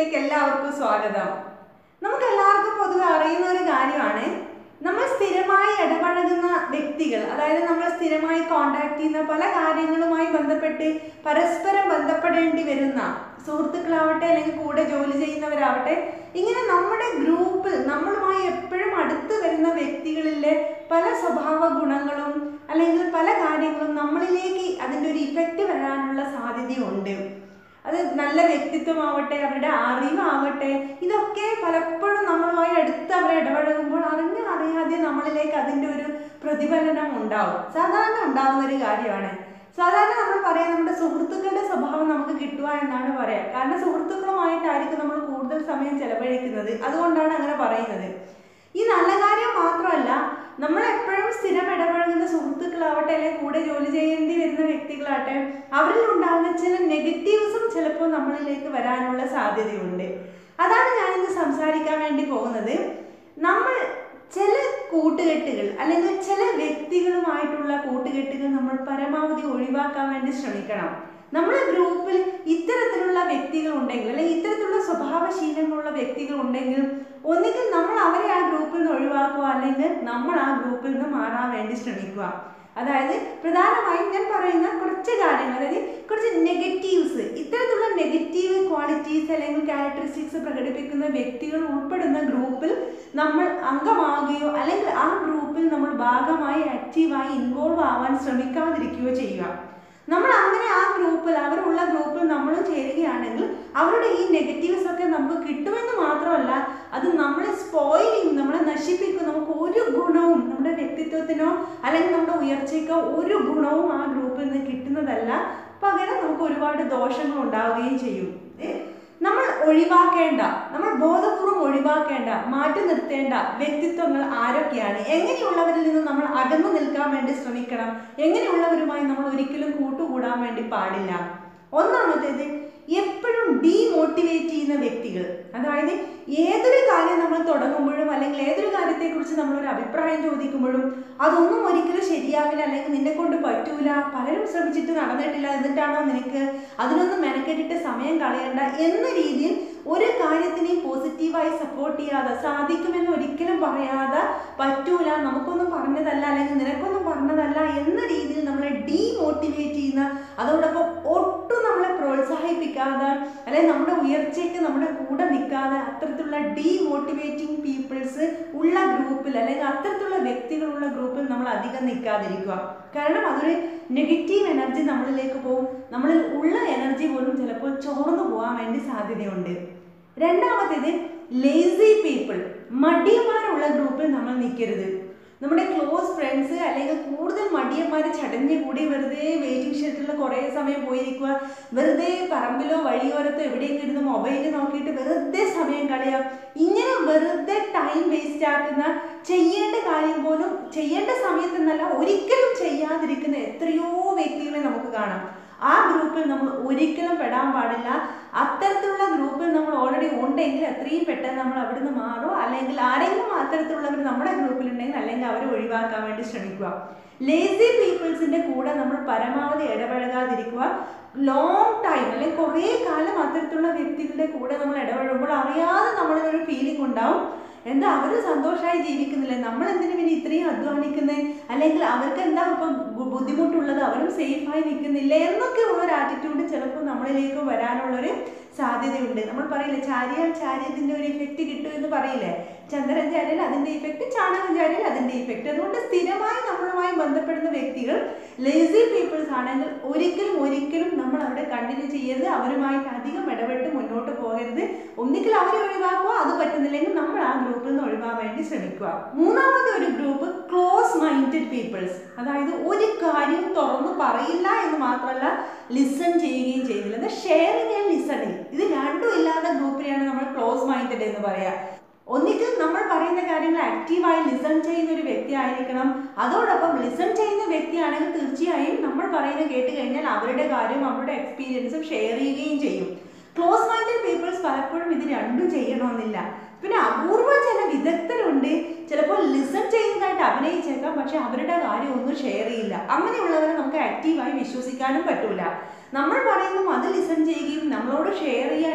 വീഡിയോയിലേക്ക് എല്ലാവർക്കും സ്വാഗതം നമുക്ക് എല്ലാവർക്കും പൊതുവെ അറിയുന്ന ഒരു കാര്യമാണ് നമ്മൾ സ്ഥിരമായി ഇടപഴകുന്ന വ്യക്തികൾ അതായത് നമ്മൾ സ്ഥിരമായി കോണ്ടാക്ട് ചെയ്യുന്ന പല കാര്യങ്ങളുമായി ബന്ധപ്പെട്ട് പരസ്പരം ബന്ധപ്പെടേണ്ടി വരുന്ന സുഹൃത്തുക്കളാവട്ടെ അല്ലെങ്കിൽ കൂടെ ജോലി ചെയ്യുന്നവരാവട്ടെ ഇങ്ങനെ നമ്മുടെ ഗ്രൂപ്പിൽ നമ്മളുമായി എപ്പോഴും അടുത്ത് വരുന്ന വ്യക്തികളിലെ പല സ്വഭാവ ഗുണങ്ങളും അല്ലെങ്കിൽ പല കാര്യങ്ങളും നമ്മളിലേക്ക് അതിൻ്റെ ഒരു ഇഫക്റ്റ് വരാനുള്ള സാധ്യതയുണ്ട് അത് നല്ല വ്യക്തിത്വമാവട്ടെ അവരുടെ അറിവാവട്ടെ ഇതൊക്കെ പലപ്പോഴും നമ്മളുമായി അടുത്ത് അവരെ ഇടപഴകുമ്പോൾ അറിഞ്ഞു അറിയാതെ നമ്മളിലേക്ക് അതിൻ്റെ ഒരു പ്രതിഫലനം ഉണ്ടാവും സാധാരണ ഉണ്ടാവുന്ന ഒരു കാര്യമാണ് സാധാരണ നമ്മൾ പറയാം നമ്മുടെ സുഹൃത്തുക്കളുടെ സ്വഭാവം നമുക്ക് കിട്ടുക എന്നാണ് പറയാം കാരണം സുഹൃത്തുക്കളുമായിട്ടായിരിക്കും നമ്മൾ കൂടുതൽ സമയം ചെലവഴിക്കുന്നത് അതുകൊണ്ടാണ് അങ്ങനെ പറയുന്നത് ഈ നല്ല കാര്യം മാത്രമല്ല നമ്മൾ എപ്പോഴും സ്ഥിരം ഇടപഴകുന്ന സുഹൃത്തുക്കളാവട്ടെ അല്ലെങ്കിൽ കൂടെ ജോലി ചെയ്യേണ്ടി വരുന്ന വ്യക്തികളാവട്ടെ അവരിൽ ഉണ്ടാകുന്ന ചില നെഗറ്റീവ്സും ചിലപ്പോൾ നമ്മളിലേക്ക് വരാനുള്ള സാധ്യതയുണ്ട് അതാണ് ഞാനിന്ന് സംസാരിക്കാൻ വേണ്ടി പോകുന്നത് നമ്മൾ ചില കൂട്ടുകെട്ടുകൾ അല്ലെങ്കിൽ ചില വ്യക്തികളുമായിട്ടുള്ള കൂട്ടുകെട്ടുകൾ നമ്മൾ പരമാവധി ഒഴിവാക്കാൻ വേണ്ടി ശ്രമിക്കണം നമ്മുടെ ഗ്രൂപ്പിൽ ഇത്തരത്തിലുള്ള വ്യക്തികൾ ഉണ്ടെങ്കിൽ അല്ലെങ്കിൽ ഇത്തരത്തിലുള്ള സ്വഭാവശീലങ്ങളുള്ള വ്യക്തികൾ ഉണ്ടെങ്കിൽ ഒന്നുകിൽ നമ്മൾ അവരെ ആ ഗ്രൂപ്പിൽ നിന്ന് ഒഴിവാക്കുക അല്ലെങ്കിൽ നമ്മൾ ആ ഗ്രൂപ്പിൽ നിന്ന് മാറാൻ വേണ്ടി ശ്രമിക്കുക അതായത് പ്രധാനമായും ഞാൻ പറയുന്ന കുറച്ച് കാര്യങ്ങൾ അതായത് കുറച്ച് നെഗറ്റീവ്സ് ഇത്തരത്തിലുള്ള നെഗറ്റീവ് ക്വാളിറ്റീസ് അല്ലെങ്കിൽ ക്യാരക്ടറിസ്റ്റിക്സ് പ്രകടിപ്പിക്കുന്ന വ്യക്തികൾ ഉൾപ്പെടുന്ന ഗ്രൂപ്പിൽ നമ്മൾ അംഗമാകുകയോ അല്ലെങ്കിൽ ആ ഗ്രൂപ്പിൽ നമ്മൾ ഭാഗമായി ആക്റ്റീവായി ഇൻവോൾവ് ആവാൻ ശ്രമിക്കാതിരിക്കുകയോ ചെയ്യുക നമ്മൾ അങ്ങനെ ആ ഗ്രൂപ്പിൽ അവരുള്ള ഗ്രൂപ്പിൽ നമ്മൾ ചേരുകയാണെങ്കിൽ അവരുടെ ഈ നെഗറ്റീവ്സ് ഒക്കെ നമുക്ക് കിട്ടുമെന്ന് മാത്രമല്ല അത് നമ്മളെ സ്പോയിൽ ചെയ്യും നമ്മളെ നശിപ്പിക്കും നമുക്ക് ഒരു ഗുണവും നമ്മുടെ വ്യക്തിത്വത്തിനോ അല്ലെങ്കിൽ നമ്മുടെ ഉയർച്ചയ്ക്കോ ഒരു ഗുണവും ആ ഗ്രൂപ്പിൽ നിന്ന് കിട്ടുന്നതല്ല പകരം നമുക്ക് ഒരുപാട് ദോഷങ്ങൾ ഉണ്ടാവുകയും ചെയ്യും ഏ? നമ്മൾ ഒഴിവാക്കേണ്ട നമ്മൾ ബോധപൂർവ്വം ഒഴിവാക്കേണ്ട മാറ്റി നിർത്തേണ്ട വ്യക്തിത്വങ്ങൾ ആരൊക്കെയാണ് എങ്ങനെയുള്ളവരിൽ നിന്ന് നമ്മൾ അകന്നു നിൽക്കാൻ വേണ്ടി ശ്രമിക്കണം എങ്ങനെയുള്ളവരുമായി നമ്മൾ ഒരിക്കലും കൂട്ടുകൂടാൻ വേണ്ടി പാടില്ല ഒന്നാമത്തേത് എപ്പോഴും ഡീമോട്ടിവേറ്റ് ചെയ്യുന്ന വ്യക്തികൾ അതായത് ഏതൊരു കാര്യം നമ്മൾ തുടങ്ങുമ്പോഴും അല്ലെങ്കിൽ ഏതൊരു കാര്യത്തെക്കുറിച്ച് നമ്മളൊരു അഭിപ്രായം ചോദിക്കുമ്പോഴും അതൊന്നും ഒരിക്കലും ശരിയാവില്ല അല്ലെങ്കിൽ നിന്നെ കൊണ്ട് പറ്റൂല പലരും ശ്രമിച്ചിട്ട് നടന്നിട്ടില്ല എന്നിട്ടാണോ നിനക്ക് അതിനൊന്നും മെനക്കെട്ടിട്ട് സമയം കളയണ്ട എന്ന രീതിയിൽ ഒരു കാര്യത്തിനെയും പോസിറ്റീവായി സപ്പോർട്ട് ചെയ്യാതെ സാധിക്കുമെന്ന് ഒരിക്കലും പറയാതെ പറ്റൂല നമുക്കൊന്നും പറഞ്ഞതല്ല അല്ലെങ്കിൽ നിനക്കൊന്നും പറഞ്ഞതല്ല എന്ന രീതിയിൽ നമ്മളെ ഡീമോട്ടിവേറ്റ് ചെയ്യുന്ന അതോടൊപ്പം ഒട്ടും നമ്മളെ പ്രോത്സാഹിപ്പിക്കാതെ അല്ലെങ്കിൽ നമ്മുടെ ഉയർച്ചയ്ക്ക് നമ്മുടെ കൂടെ നിൽക്കാതെ അത്തരത്തിലുള്ള ഡീമോട്ടിവേറ്റിംഗ് പീപ്പിൾസ് ഉള്ള ഗ്രൂപ്പിൽ അല്ലെങ്കിൽ അത്തരത്തിലുള്ള വ്യക്തികളുള്ള ഗ്രൂപ്പിൽ നമ്മൾ അധികം നിൽക്കാതിരിക്കുക കാരണം അതൊരു നെഗറ്റീവ് എനർജി നമ്മളിലേക്ക് പോകും നമ്മളിൽ ഉള്ള എനർജി പോലും ചിലപ്പോൾ ചോർന്നു പോകാൻ വേണ്ടി സാധ്യതയുണ്ട് രണ്ടാമത്തേത് ലേസി പീപ്പിൾ മടിയന്മാരുള്ള ഗ്രൂപ്പിൽ നമ്മൾ നിൽക്കരുത് നമ്മുടെ ക്ലോസ് ഫ്രണ്ട്സ് അല്ലെങ്കിൽ കൂടുതൽ മടിയന്മാർ ചടഞ്ഞ് കൂടി വെറുതെ വെയിറ്റിംഗ് ഷെഡിൽ കുറേ സമയം പോയിരിക്കുക വെറുതെ പറമ്പിലോ വഴിയോരത്തോ എവിടെയെങ്കിലും ഇരുന്ന് മൊബൈൽ നോക്കിയിട്ട് വെറുതെ സമയം കളയാം ഇങ്ങനെ വെറുതെ ടൈം വേസ്റ്റ് ആക്കുന്ന ചെയ്യേണ്ട കാര്യം പോലും ചെയ്യേണ്ട സമയത്തെന്നല്ല ഒരിക്കലും ചെയ്യാതിരിക്കുന്ന എത്രയോ വ്യക്തികളെ നമുക്ക് കാണാം ആ ഗ്രൂപ്പിൽ നമ്മൾ ഒരിക്കലും പെടാൻ പാടില്ല അത്തരത്തിലുള്ള ഗ്രൂപ്പിൽ നമ്മൾ ഓൾറെഡി ഉണ്ടെങ്കിൽ എത്രയും പെട്ടെന്ന് നമ്മൾ അവിടുന്ന് മാറും അല്ലെങ്കിൽ ആരെങ്കിലും അത്തരത്തിലുള്ളവർ നമ്മുടെ ഗ്രൂപ്പിലുണ്ടെങ്കിൽ അല്ലെങ്കിൽ അവരെ ഒഴിവാക്കാൻ വേണ്ടി ശ്രമിക്കുക ലേസി പീപ്പിൾസിന്റെ കൂടെ നമ്മൾ പരമാവധി ഇടപഴകാതിരിക്കുക ലോങ് ടൈം അല്ലെങ്കിൽ കുറേ കാലം അത്തരത്തിലുള്ള വ്യക്തികളുടെ കൂടെ നമ്മൾ ഇടപഴകുമ്പോൾ അറിയാതെ നമ്മളിലൊരു ഫീലിംഗ് ഉണ്ടാവും എന്താ അവർ സന്തോഷമായി ജീവിക്കുന്നില്ലേ നമ്മൾ എന്തിനു പിന്നെ ഇത്രയും അധ്വാനിക്കുന്നത് അല്ലെങ്കിൽ അവർക്ക് എന്താ ഇപ്പം ബു- ബുദ്ധിമുട്ടുള്ളത് അവരും സേഫായി നിൽക്കുന്നില്ലേ എന്നൊക്കെ ഉള്ള ഒരു ആറ്റിറ്റ്യൂഡ് ചിലപ്പോൾ നമ്മളിലേക്ക് വരാനുള്ളൊരു സാധ്യതയുണ്ട് നമ്മൾ പറയില്ലേ ചാരിയാൽ ചാരിയതിൻ്റെ ഒരു ഇഫക്റ്റ് കിട്ടും എന്ന് പറയില്ലേ ചന്ദ്രൻ ചാരിയാൽ അതിൻ്റെ ഇഫക്റ്റ് ചാണകം ചാരിയാൽ അതിൻ്റെ ഇഫക്റ്റ് അതുകൊണ്ട് സ്ഥിരമായി നമ്മളുമായി ബന്ധപ്പെടുന്ന വ്യക്തികൾ ലേസി പീപ്പിൾസ് ആണെങ്കിൽ ഒരിക്കലും ഒരിക്കലും നമ്മൾ അവിടെ കണ്ടിന്യൂ ചെയ്യരുത് അവരുമായിട്ട് അധികം ഇടപെട്ട് മുന്നോട്ട് പോകരുത് ഒന്നിക്കൽ അവരെ ഒഴിവാക്കുക അത് പറ്റുന്നില്ലെങ്കിൽ നമ്മൾ ആ ഗ്രൂപ്പിൽ നിന്ന് ഒഴിവാൻ വേണ്ടി ശ്രമിക്കുക മൂന്നാമത്തെ ഒരു ഗ്രൂപ്പ് ക്ലോസ് മൈൻഡഡ് പീപ്പിൾസ് അതായത് ഒരു കാര്യം തുറന്നു പറയില്ല എന്ന് മാത്രമല്ല ലിസൺ ചെയ്യുകയും ചെയ്യുന്നില്ല ഷെയറിങ് ആൻഡ് ലിസണിങ് ഇത് രണ്ടും ഇല്ലാത്ത ഗ്രൂപ്പിനെയാണ് നമ്മൾ ക്ലോസ് മൈൻഡഡ് എന്ന് പറയാ ഒന്നിക്കൽ നമ്മൾ പറയുന്ന കാര്യങ്ങൾ ആക്റ്റീവായി ലിസൺ ചെയ്യുന്ന ഒരു വ്യക്തി ആയിരിക്കണം അതോടൊപ്പം ലിസൺ ചെയ്യുന്ന വ്യക്തിയാണെങ്കിൽ തീർച്ചയായും നമ്മൾ പറയുന്നത് കേട്ട് കഴിഞ്ഞാൽ അവരുടെ കാര്യം അവരുടെ എക്സ്പീരിയൻസും ഷെയർ ചെയ്യുകയും ചെയ്യും ക്ലോസ് മൈൻഡഡ് പീപ്പിൾസ് പലപ്പോഴും ഇത് രണ്ടും ചെയ്യണമെന്നില്ല പിന്നെ അപൂർവം ചില വിദഗ്ധരുണ്ട് ചിലപ്പോൾ ലിസൺ ചെയ്യുന്നതായിട്ട് അഭിനയിച്ചേക്കാം പക്ഷെ അവരുടെ കാര്യം ഒന്നും ഷെയർ ചെയ്യില്ല അങ്ങനെയുള്ളവരെ നമുക്ക് ആക്റ്റീവായി വിശ്വസിക്കാനും പറ്റൂല നമ്മൾ പറയുമ്പോൾ അത് ലിസൺ ചെയ്യുകയും നമ്മളോട് ഷെയർ ചെയ്യാൻ ഓപ്പൺ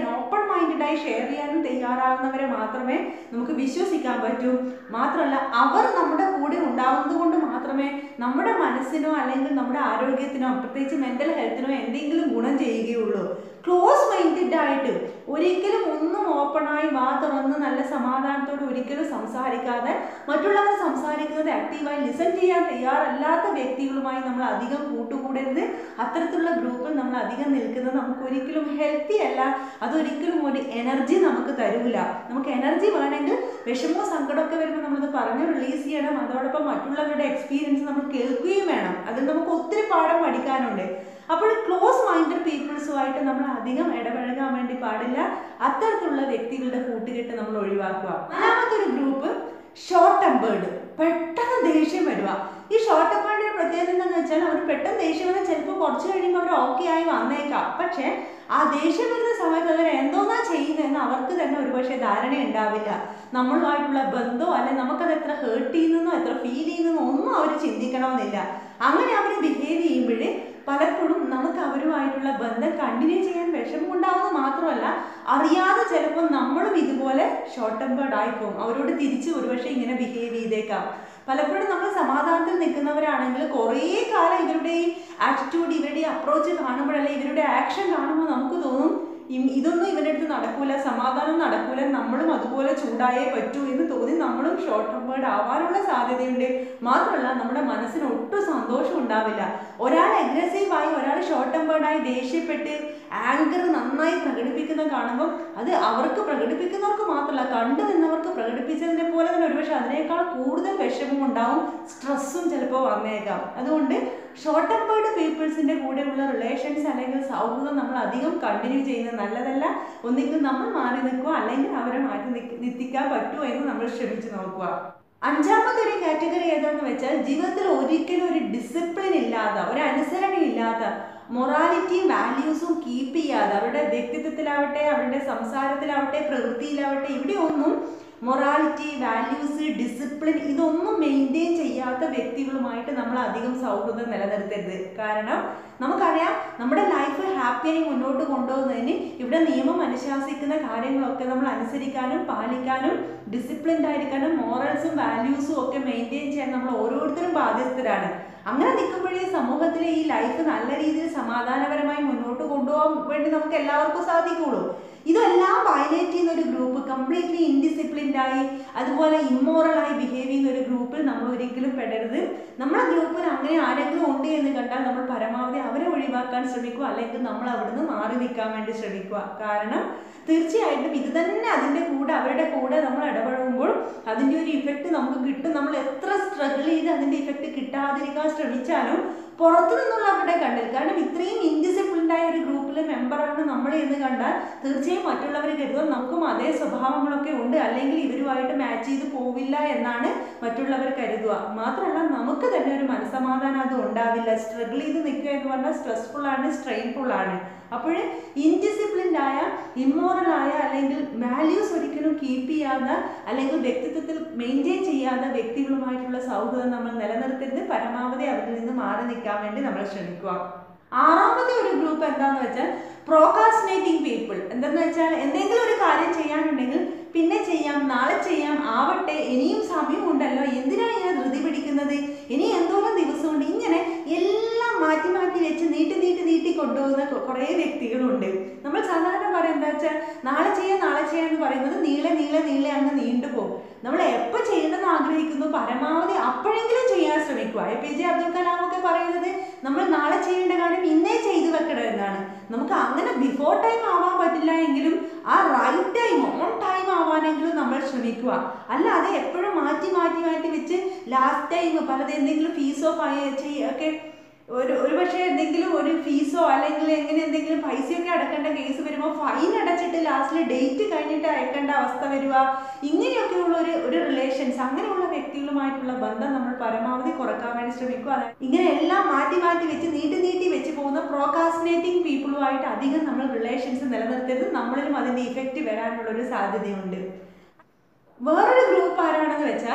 മൈൻഡഡായി ഷെയർ ചെയ്യാനും തയ്യാറാവുന്നവരെ മാത്രമേ നമുക്ക് വിശ്വസിക്കാൻ പറ്റൂ മാത്രമല്ല അവർ നമ്മുടെ കൂടെ ഉണ്ടാവുന്നത് കൊണ്ട് മാത്രമേ നമ്മുടെ മനസ്സിനോ അല്ലെങ്കിൽ നമ്മുടെ ആരോഗ്യത്തിനോ പ്രത്യേകിച്ച് മെൻ്റൽ ഹെൽത്തിനോ എന്തെങ്കിലും ഗുണം ചെയ്യുകയുള്ളൂ ക്ലോസ് മൈൻഡഡ് ആയിട്ട് ഒരിക്കലും ഒന്നും ഓപ്പണായി വാ തുറന്ന് നല്ല സമാധാനത്തോട് ഒരിക്കലും സംസാരിക്കാതെ മറ്റുള്ളവർ സംസാരിക്കുന്നത് ആക്റ്റീവായി ലിസൺ ചെയ്യാൻ തയ്യാറല്ലാത്ത വ്യക്തികളുമായി നമ്മൾ അധികം കൂട്ടുകൂടരുത് അത്തരത്തിലുള്ള ഗ്രൂപ്പിൽ നമ്മൾ അധികം നിൽക്കുന്നത് നമുക്ക് ഒരിക്കലും ഹെൽത്തി അല്ല അതൊരിക്കലും ഒരു എനർജി നമുക്ക് തരൂല നമുക്ക് എനർജി വേണമെങ്കിൽ വിഷമവും സങ്കടമൊക്കെ വരുമ്പോൾ നമ്മളത് പറഞ്ഞ് റിലീസ് ചെയ്യണം അതോടൊപ്പം മറ്റുള്ളവരുടെ എക്സ്പീരിയൻസ് നമ്മൾ കേൾക്കുകയും വേണം അതിൽ നമുക്ക് ഒത്തിരി പാഠം പഠിക്കാനുണ്ട് അപ്പോൾ ക്ലോസ് മൈൻഡഡ് പീപ്പിൾസുമായിട്ട് നമ്മൾ അധികം ഇടപഴകാൻ വേണ്ടി പാടില്ല അത്തരത്തിലുള്ള വ്യക്തികളുടെ കൂട്ടുകെട്ട് നമ്മൾ ഒഴിവാക്കുക നാലാമത്തെ ഒരു ഗ്രൂപ്പ് ഷോർട്ട് ടെമ്പേർഡ് പെട്ടെന്ന് ദേഷ്യം വരിക ഈ ഷോർട്ട് ടെമ്പേർഡിന്റെ പ്രത്യേകത എന്താണെന്ന് വെച്ചാൽ അവർ പെട്ടെന്ന് ദേഷ്യം വന്നാൽ ചിലപ്പോൾ കുറച്ച് കഴിയുമ്പോൾ അവർ ഓക്കെ ആയി വന്നേക്കാം പക്ഷേ ആ ദേഷ്യം വരുന്ന സമയത്ത് അവർ എന്തോന്നാ ചെയ്യുന്നതെന്ന് അവർക്ക് തന്നെ ഒരുപക്ഷെ ധാരണ ഉണ്ടാവില്ല നമ്മളുമായിട്ടുള്ള ബന്ധമോ അല്ലെ നമുക്കത് എത്ര ഹേർട്ട് ചെയ്യുന്നതെന്നോ എത്ര ഫീൽ ചെയ്യുന്നതെന്നോ ഒന്നും അവർ ചിന്തിക്കണമെന്നില്ല അങ്ങനെ അവർ ബിഹേവ് ചെയ്യുമ്പോഴേ പലപ്പോഴും നമുക്ക് അവരുമായിട്ടുള്ള ബന്ധം കണ്ടിന്യൂ ചെയ്യാൻ വിഷമം ഉണ്ടാവുന്നത് മാത്രമല്ല അറിയാതെ ചിലപ്പോൾ നമ്മളും ഇതുപോലെ ഷോർട്ട് ടെമ്പേർഡ് ആയിപ്പോകും അവരോട് തിരിച്ച് ഒരുപക്ഷെ ഇങ്ങനെ ബിഹേവ് ചെയ്തേക്കാം പലപ്പോഴും നമ്മൾ സമാധാനത്തിൽ നിൽക്കുന്നവരാണെങ്കിൽ കുറേ കാലം ഇവരുടെ ഈ ആറ്റിറ്റ്യൂഡ് ഇവരുടെ അപ്രോച്ച് കാണുമ്പോഴല്ലേ ഇവരുടെ ആക്ഷൻ കാണുമ്പോൾ നമുക്ക് തോന്നും ഇം- ഇതൊന്നും ഇവരുടെ അടുത്ത് നടക്കൂല സമാധാനം നടക്കൂല നമ്മളും അതുപോലെ ചൂടായേ പറ്റൂ എന്ന് തോന്നി നമ്മളും ഷോർട്ട് ടെമ്പേർഡ് ആവാനുള്ള സാധ്യതയുണ്ട് മാത്രമല്ല നമ്മുടെ മനസ്സിന് ഒട്ടും സന്തോഷം ഉണ്ടാവില്ല ഒരാൾ അഗ്രസീവായി ഒരാൾ ഷോർട്ട് ടെമ്പേർഡായി ദേഷ്യപ്പെട്ട് ആങ്കർ നന്നായി പ്രകടിപ്പിക്കുന്ന കാണുമ്പോൾ അത് അവർക്ക് പ്രകടിപ്പിക്കുന്നവർക്ക് മാത്രമല്ല കണ്ടു നിന്നവർക്ക് പ്രകടിപ്പിച്ചതിനെ പോലെ തന്നെ ഒരുപക്ഷെ അതിനേക്കാൾ കൂടുതൽ വിഷമം ഉണ്ടാവും സ്ട്രെസ്സും ചിലപ്പോൾ വന്നേക്കാം അതുകൊണ്ട് ഷോർട്ട് ടെമ്പേർഡ് പീപ്പിൾസിൻ്റെ കൂടെയുള്ള റിലേഷൻസ് അല്ലെങ്കിൽ സൗഹൃദം നമ്മൾ അധികം കണ്ടിന്യൂ ചെയ്യുന്നത് നല്ലതല്ല ഒന്നുകിൽ നമ്മൾ മാറി നിൽക്കുക അല്ലെങ്കിൽ അവരെ മാറ്റി നിക്ക് നിർത്തിക്കാൻ പറ്റുമോ എന്ന് നമ്മൾ ശ്രമിച്ചു നോക്കുക അഞ്ചാമത്തെ ഒരു കാറ്റഗറി ഏതാണെന്ന് വെച്ചാൽ ജീവിതത്തിൽ ഒരിക്കലും ഒരു ഡിസിപ്ലിൻ ഇല്ലാത്ത ഒരു അനുസരണ ഇല്ലാത്ത മൊറാലിറ്റിയും വാല്യൂസും കീപ്പ് ചെയ്യാതെ അവരുടെ വ്യക്തിത്വത്തിലാവട്ടെ അവരുടെ സംസാരത്തിലാവട്ടെ പ്രവൃത്തിയിലാവട്ടെ ഇവിടെ ഒന്നും മൊറാലിറ്റി വാല്യൂസ് ഡിസിപ്ലിൻ ഇതൊന്നും മെയിൻറ്റെയിൻ ചെയ്യാത്ത വ്യക്തികളുമായിട്ട് നമ്മൾ അധികം സൗഹൃദം നിലനിർത്തരുത് കാരണം നമുക്കറിയാം നമ്മുടെ ലൈഫ് ഹാപ്പിയായി മുന്നോട്ട് കൊണ്ടുപോകുന്നതിന് ഇവിടെ നിയമം അനുശാസിക്കുന്ന കാര്യങ്ങളൊക്കെ നമ്മൾ അനുസരിക്കാനും പാലിക്കാനും ഡിസിപ്ലിൻഡ് ആയിരിക്കാനും മോറൽസും വാല്യൂസും ഒക്കെ മെയിൻറ്റെയിൻ ചെയ്യാൻ നമ്മൾ ഓരോരുത്തരും ബാധ്യസ്ഥരാണ് അങ്ങനെ നിൽക്കുമ്പോഴേ സമൂഹത്തിലെ ഈ ലൈഫ് നല്ല രീതിയിൽ സമാധാനപരമായി മുന്നോട്ട് കൊണ്ടുപോകാൻ വേണ്ടി നമുക്ക് എല്ലാവർക്കും സാധിക്കുള്ളൂ ഇതെല്ലാം വയലേറ്റ് ചെയ്യുന്ന ഒരു ഗ്രൂപ്പ് കംപ്ലീറ്റ്ലി ഇൻഡിസിപ്ലിൻഡ് ആയി അതുപോലെ ഇമ്മോറലായി ബിഹേവ് ചെയ്യുന്ന ഒരു ഗ്രൂപ്പിൽ നമ്മൾ ഒരിക്കലും പെടരുത് നമ്മളെ ഗ്രൂപ്പിൽ അങ്ങനെ ആരെങ്കിലും ഉണ്ട് എന്ന് കണ്ടാൽ നമ്മൾ പരമാവധി അവരെ ഒഴിവാക്കാൻ ശ്രമിക്കുക അല്ലെങ്കിൽ നമ്മൾ അവിടുന്ന് മാറി നിൽക്കാൻ വേണ്ടി ശ്രമിക്കുക കാരണം തീർച്ചയായിട്ടും ഇത് തന്നെ അതിൻ്റെ കൂടെ അവരുടെ കൂടെ നമ്മൾ ഇടപഴകുമ്പോൾ അതിൻ്റെ ഒരു ഇഫക്റ്റ് നമുക്ക് കിട്ടും നമ്മൾ എത്ര സ്ട്രഗിൾ ചെയ്ത് അതിൻ്റെ ഇഫക്റ്റ് കിട്ടാതിരിക്കാൻ ശ്രമിച്ചാലും പുറത്തു നിന്നുള്ളവരുടെ കണ്ണിൽ കാരണം ഇത്രയും ഇൻഡിസിപ്ലിൻഡ് ആയ ഒരു ഗ്രൂപ്പിലെ മെമ്പറാണ് നമ്മൾ എന്ന് കണ്ടാൽ തീർച്ചയായും മറ്റുള്ളവർ കരുതും നമുക്കും അതേ സ്വഭാവങ്ങളൊക്കെ ഉണ്ട് അല്ലെങ്കിൽ ഇവരുമായിട്ട് മാച്ച് ചെയ്ത് പോവില്ല എന്നാണ് മറ്റുള്ളവർ കരുതുക മാത്രമല്ല നമുക്ക് തന്നെ ഒരു മനസ്സമാധാനം അത് ഉണ്ടാവില്ല സ്ട്രഗിൾ ചെയ്ത് നിൽക്കുക എന്ന് പറഞ്ഞാൽ സ്ട്രെസ്ഫുൾ ആണ് സ്ട്രെയിൻഫുൾ ആണ് അപ്പോൾ ഇൻഡിസിപ്ലിൻഡ് ആയ ഇമ്മോറൽ ആയ അല്ലെങ്കിൽ വാല്യൂസ് ഒരിക്കലും കീപ്പ് ചെയ്യാതെ അല്ലെങ്കിൽ വ്യക്തിത്വത്തിൽ മെയിൻറ്റെയിൻ ചെയ്യാത്ത വ്യക്തികളുമായിട്ടുള്ള സൗഹൃദം നമ്മൾ നിലനിർത്തരുത് പരമാവധി അവരിൽ നിന്ന് മാറി നിൽക്കാൻ വേണ്ടി നമ്മൾ ശ്രമിക്കുക ആറാമത്തെ ഒരു ഗ്രൂപ്പ് എന്താന്ന് വെച്ചാൽ പ്രോകാസ്റ്റിനേറ്റിംഗ് പീപ്പിൾ എന്തെന്ന് വെച്ചാൽ എന്തെങ്കിലും ഒരു കാര്യം ചെയ്യാനുണ്ടെങ്കിൽ പിന്നെ ചെയ്യാം നാളെ ചെയ്യാം ആവട്ടെ ഇനിയും സമയമുണ്ടല്ലോ എന്തിനാണ് ഇങ്ങനെ ധൃതി പിടിക്കുന്നത് ഇനി എന്തോരം ദിവസമുണ്ട് ഇങ്ങനെ എല്ലാം മാറ്റി മാറ്റി വെച്ച് നീട്ടി നീട്ടി നീട്ടി കൊണ്ടുപോകുന്ന കൊ- കുറേ വ്യക്തികളുണ്ട് നമ്മൾ സാധാരണ പറയും എന്താ വെച്ചാൽ നാളെ ചെയ്യാം നാളെ ചെയ്യാം എന്ന് പറയുന്നത് നീളെ നീളെ നീളെ അങ്ങ് നീണ്ടുപോകും നമ്മൾ എപ്പോൾ ചെയ്യണമെന്ന് ആഗ്രഹിക്കുന്നു പരമാവധി അപ്പോഴെങ്കിലും ചെയ്യാൻ ശ്രമിക്കുക A P J Abdul Kalam ഒക്കെ പറയുന്നത് നമ്മൾ നാളെ ചെയ്യേണ്ട കാര്യം ഇന്നേ ചെയ്തു വെക്കണം എന്നാണ് നമുക്ക് അങ്ങനെ ബിഫോർ ടൈം ആവാൻ പറ്റില്ല എങ്കിലും ആ റൈറ്റ് ടൈം ഓൺ ടൈം ആവാനെങ്കിലും നമ്മൾ ശ്രമിക്കുക അല്ലാതെ എപ്പോഴും മാറ്റി മാറ്റി മാറ്റി വെച്ച് ലാസ്റ്റ് ടൈം പലത് എന്തെങ്കിലും ഫീസോ ഒക്കെ ഒരു ഒരു പക്ഷേ എന്തെങ്കിലും ഒരു ഫീസോ അല്ലെങ്കിൽ എങ്ങനെ എന്തെങ്കിലും പൈസയൊക്കെ അടക്കേണ്ട കേസ് വരുമ്പോൾ ഫൈൻ അടച്ചിട്ട് ലാസ്റ്റിൽ ഡേറ്റ് കഴിഞ്ഞിട്ട് അയക്കേണ്ട അവസ്ഥ വരിക ഇങ്ങനെയൊക്കെയുള്ള ഒരു ഒരു റിലേഷൻസ് അങ്ങനെയുള്ള വ്യക്തികളുമായിട്ടുള്ള ബന്ധം നമ്മൾ പരമാവധി കുറക്കാൻ വേണ്ടി ശ്രമിക്കുക അതായത് ഇങ്ങനെ എല്ലാം മാറ്റി മാറ്റി വെച്ച് നീട്ടി നീട്ടി വെച്ച് പോകുന്ന പ്രോകാസ്റ്റിനേറ്റിംഗ് പീപ്പിളുമായിട്ട് അധികം നമ്മൾ റിലേഷൻസ് നിലനിർത്തരുത് നമ്മളിലും അതിൻ്റെ ഇഫക്റ്റ് വരാനുള്ള ഒരു സാധ്യതയുണ്ട് വേറൊരു ഗ്രൂപ്പ് ആരാണെന്ന് വെച്ചാൽ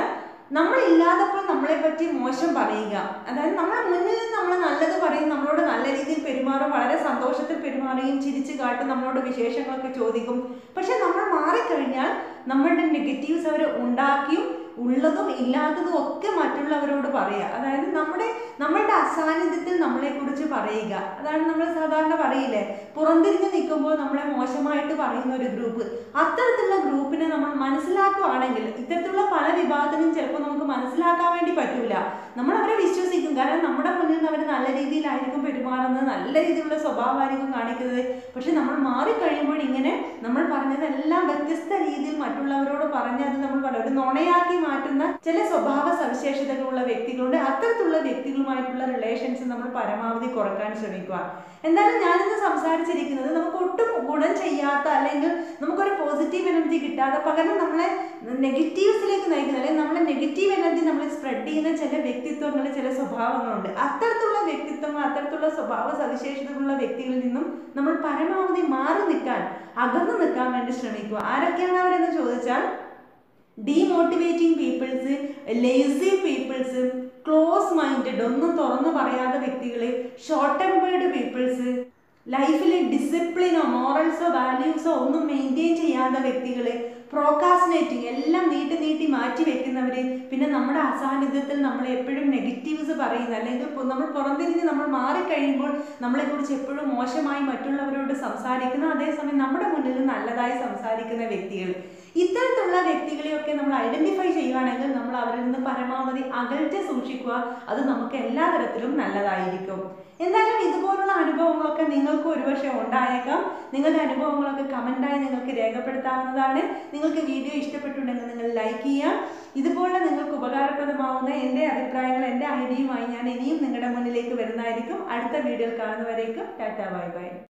നമ്മളില്ലാതപ്പോൾ നമ്മളെ പറ്റി മോശം പറയുക അതായത് നമ്മളെ മുന്നിൽ നിന്ന് നമ്മൾ നല്ലത് പറയും നമ്മളോട് നല്ല രീതിയിൽ പെരുമാറും വളരെ സന്തോഷത്തിൽ പെരുമാറുകയും ചിരിച്ചു കാട്ടും നമ്മളോട് വിശേഷങ്ങളൊക്കെ ചോദിക്കും പക്ഷെ നമ്മൾ മാറിക്കഴിഞ്ഞാൽ നമ്മളുടെ നെഗറ്റീവ്സ് അവർ ഉണ്ടാക്കിയും ഉള്ളതും ഇല്ലാത്തതും ഒക്കെ മറ്റുള്ളവരോട് പറയുക അതായത് നമ്മുടെ നമ്മളുടെ അസാന്നിധ്യത്തിൽ നമ്മളെ കുറിച്ച് പറയുക അതാണ് നമ്മൾ സാധാരണ പറയില്ലേ പുറംതിരിഞ്ഞ് നിൽക്കുമ്പോൾ നമ്മളെ മോശമായിട്ട് പറയുന്ന ഒരു ഗ്രൂപ്പ് അത്തരത്തിലുള്ള ഗ്രൂപ്പിനെ നമ്മൾ മനസ്സിലാക്കുകയാണെങ്കിൽ ഇത്തരത്തിലുള്ള പല വിഭാഗത്തിനും ചിലപ്പോൾ നമുക്ക് മനസ്സിലാക്കാൻ വേണ്ടി പറ്റൂല നമ്മൾ അവരെ വിശ്വസിക്കും കാരണം നമ്മുടെ മുന്നിൽ നിന്ന് അവർ നല്ല രീതിയിലായിരിക്കും പെരുമാറുന്നത് നല്ല രീതിയിലുള്ള സ്വഭാവമായിരിക്കും കാണിക്കുന്നത് പക്ഷെ നമ്മൾ മാറിക്കഴിയുമ്പോൾ ഇങ്ങനെ നമ്മൾ പറഞ്ഞതെല്ലാം വ്യത്യസ്ത രീതിയിൽ മറ്റുള്ളവരോട് പറഞ്ഞ് അത് നമ്മൾ പറയും ഒരു നുണയാക്കി മാറ്റുന്ന ചില സ്വഭാവ സവിശേഷതകളുള്ള വ്യക്തികളുണ്ട് അത്തരത്തിലുള്ള വ്യക്തികളുമായിട്ടുള്ള റിലേഷൻസ് നമ്മൾ പരമാവധി കുറക്കാൻ ശ്രമിക്കുക എന്തായാലും ഞാനിന്ന് സംസാരിച്ചിരിക്കുന്നത് നമുക്ക് ഒട്ടും ഗുണം ചെയ്യാത്ത അല്ലെങ്കിൽ നമുക്കൊരു പോസിറ്റീവ് എനർജി കിട്ടാതെ പകരം നമ്മളെ നെഗറ്റീവ്സിലേക്ക് നയിക്കുന്ന അല്ലെങ്കിൽ നമ്മളെ നെഗറ്റീവ് എനർജി നമ്മൾ സ്പ്രെഡ് ചെയ്യുന്ന ചില വ്യക്തിത്വങ്ങൾ ചില സ്വഭാവങ്ങളുണ്ട് അത്തരത്തിലുള്ള വ്യക്തിത്വങ്ങൾ അത്തരത്തിലുള്ള സ്വഭാവ സവിശേഷതകളുള്ള വ്യക്തികളിൽ നിന്നും നമ്മൾ പരമാവധി മാറി നിൽക്കാൻ അകന്നു നിൽക്കാൻ വേണ്ടി ശ്രമിക്കുക ആരൊക്കെയാണ് അവരെന്ന് ചോദിച്ചാൽ demotivating peoples lazy peoples close minded ഒന്നും തുറന്നു പറയാത്ത വ്യക്തികൾ ഷോർട്ട് ടെമ്പേർഡ് പീപ്പിൾസ് ലൈഫിൽ ഡിസിപ്ലിനോ മോറൽസോ വാല്യൂസോ ഒന്നും മെയിൻറ്റെയിൻ ചെയ്യാത്ത വ്യക്തികൾ പ്രോക്കാസിനേറ്റിംഗ് എല്ലാം നീട്ടി നീട്ടി മാറ്റി വെക്കുന്നവർ പിന്നെ നമ്മുടെ അസാന്നിധ്യത്തിൽ നമ്മൾ എപ്പോഴും നെഗറ്റീവ്സ് പറയുന്ന അല്ലെങ്കിൽ പൊ- നമ്മൾ പുറംതിരിഞ്ഞ് നമ്മൾ മാറിക്കഴിയുമ്പോൾ നമ്മളെക്കുറിച്ച് എപ്പോഴും മോശമായി മറ്റുള്ളവരോട് സംസാരിക്കുന്ന അതേസമയം നമ്മുടെ മുന്നിൽ നല്ലതായി സംസാരിക്കുന്ന വ്യക്തികൾ ഇത്തരത്തിലുള്ള വ്യക്തികളെയൊക്കെ നമ്മൾ ഐഡന്റിഫൈ ചെയ്യുകയാണെങ്കിൽ നമ്മൾ അവരിൽ നിന്ന് പരമാവധി അകൽച്ച സൂക്ഷിക്കുക അത് നമുക്ക് എല്ലാ തരത്തിലും നല്ലതായിരിക്കും എന്തായാലും ഇതുപോലുള്ള അനുഭവങ്ങളൊക്കെ നിങ്ങൾക്ക് ഒരുപക്ഷെ ഉണ്ടായേക്കാം നിങ്ങളുടെ അനുഭവങ്ങളൊക്കെ കമൻ്റായി നിങ്ങൾക്ക് രേഖപ്പെടുത്താവുന്നതാണ് നിങ്ങൾക്ക് വീഡിയോ ഇഷ്ടപ്പെട്ടുണ്ടെങ്കിൽ നിങ്ങൾ ലൈക്ക് ചെയ്യാം ഇതുപോലെ നിങ്ങൾക്ക് ഉപകാരപ്രദമാവുന്ന എൻ്റെ അഭിപ്രായങ്ങൾ എൻ്റെ ഐഡിയയുമായി ഞാൻ ഇനിയും നിങ്ങളുടെ മുന്നിലേക്ക് വരുന്നതായിരിക്കും അടുത്ത വീഡിയോയിൽ കാണുന്നവരേക്കും ടാറ്റ ബൈ ബൈ